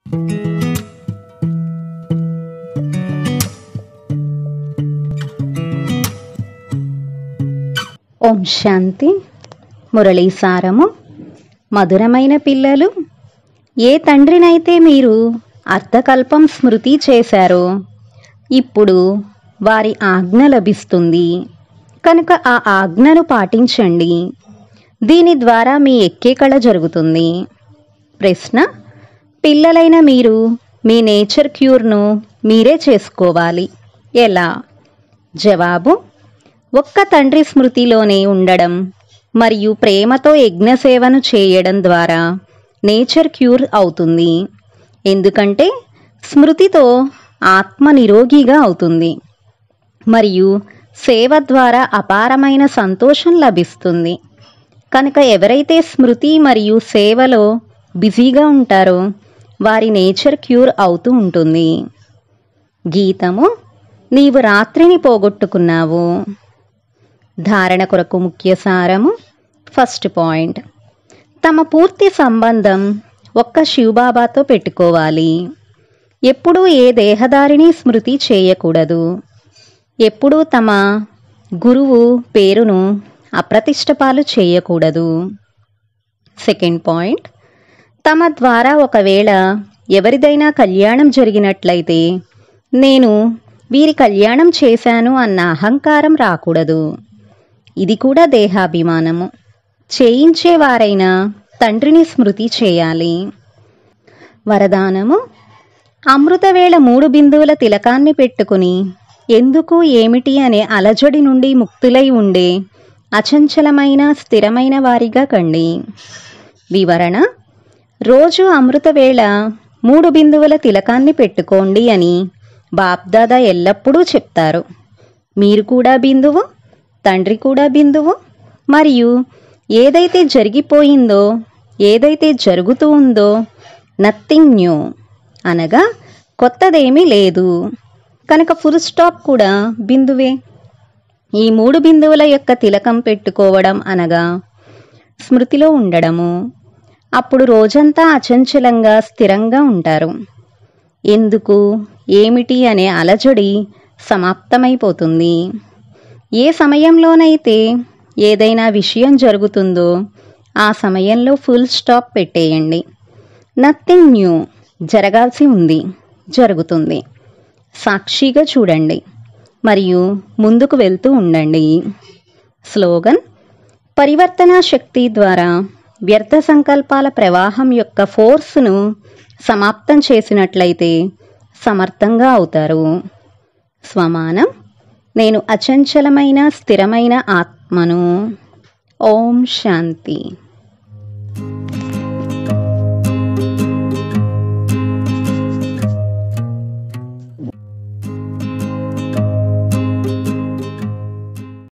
ఓం శాంతి మురళీ సారము మధురమైన పిల్లలు ఏ తండ్రినైతే మీరు అర్థకల్పం స్మృతి చేశారో ఇప్పుడు వారి ఆజ్ఞ లభిస్తుంది కనుక ఆ ఆజ్ఞను పాటించండి దీని ద్వారా మీ ఎక్కే కళ జరుగుతుంది ప్రశ్న పిల్లలైన మీరు మీ నేచర్ క్యూర్ను మీరే చేసుకోవాలి ఎలా జవాబు ఒక్క తండ్రి స్మృతిలోనే ఉండడం మరియు ప్రేమతో యజ్ఞసేవను చేయడం ద్వారా నేచర్ క్యూర్ అవుతుంది ఎందుకంటే స్మృతితో ఆత్మ నిరోగిగా అవుతుంది మరియు సేవ ద్వారా అపారమైన సంతోషం లభిస్తుంది కనుక ఎవరైతే స్మృతి మరియు సేవలో బిజీగా ఉంటారో వారి నేచర్ క్యూర్ అవుతూ ఉంటుంది గీతము నీవు రాత్రిని పోగొట్టుకున్నావు ధారణ కొరకు ముఖ్య సారము ఫస్ట్ పాయింట్ తమ పూర్తి సంబంధం ఒక్క శివబాబాతో పెట్టుకోవాలి ఎప్పుడూ ఏ దేహదారిని స్మృతి చేయకూడదు ఎప్పుడూ తమ గురువు పేరును అప్రతిష్టపాలు చేయకూడదు సెకండ్ పాయింట్ తమ ద్వారా ఒకవేళ ఎవరిదైనా కళ్యాణం జరిగినట్లయితే నేను వీరి కళ్యాణం చేశాను అన్న అహంకారం రాకూడదు ఇది కూడా దేహాభిమానము చేయించేవారైనా తండ్రిని స్మృతి చేయాలి వరదానము అమృతవేళ మూడు బిందువుల తిలకాన్ని పెట్టుకుని ఎందుకు ఏమిటి అనే అలజడి నుండి ముక్తులై ఉండే అచంచలమైన స్థిరమైన వారిగా కండి వివరణ రోజు అమృతవేళ మూడు బిందువుల తిలకాన్ని పెట్టుకోండి అని బాప్దాదా ఎల్లప్పుడూ చెప్తారు మీరు కూడా బిందువు తండ్రి కూడా బిందువు మరియు ఏదైతే జరిగిపోయిందో ఏదైతే జరుగుతూ ఉందో నథింగ్ న్యూ అనగా కొత్తదేమీ లేదు కనుక ఫుల్ స్టాప్ కూడా బిందువే ఈ మూడు బిందువుల యొక్క తిలకం పెట్టుకోవడం అనగా స్మృతిలో ఉండడము అప్పుడు రోజంతా అచంచలంగా స్థిరంగా ఉంటారు ఎందుకు ఏమిటి అనే అలజడి సమాప్తమైపోతుంది ఏ సమయంలోనైతే ఏదైనా విషయం జరుగుతుందో ఆ సమయంలో ఫుల్ స్టాప్ పెట్టేయండి నథింగ్ న్యూ జరగాల్సి ఉంది జరుగుతుంది సాక్షిగా చూడండి మరియు ముందుకు వెళ్తూ ఉండండి స్లోగన్ పరివర్తన శక్తి ద్వారా వ్యర్థ సంకల్పాల ప్రవాహం యొక్క ఫోర్స్ను సమాప్తం చేసినట్లయితే సమర్థంగా అవుతారు స్వమానం నేను అచంచలమైన స్థిరమైన ఆత్మను ఓం శాంతి